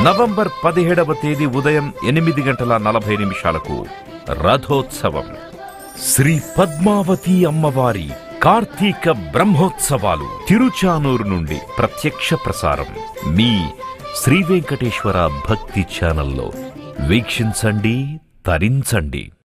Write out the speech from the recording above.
November పదిహేడవ తేదీ ఉదయం ఎనిమిది గంటల నలభై నిమిషాలకు రథోత్సవం శ్రీ పద్మావతి అమ్మవారి కార్తీక బ్రహ్మోత్సవాలు తిరుచానూరు నుండి ప్రత్యక్ష ప్రసారం మీ శ్రీ వెంకటేశ్వర భక్తి ఛానల్లో వీక్షించండి తరించండి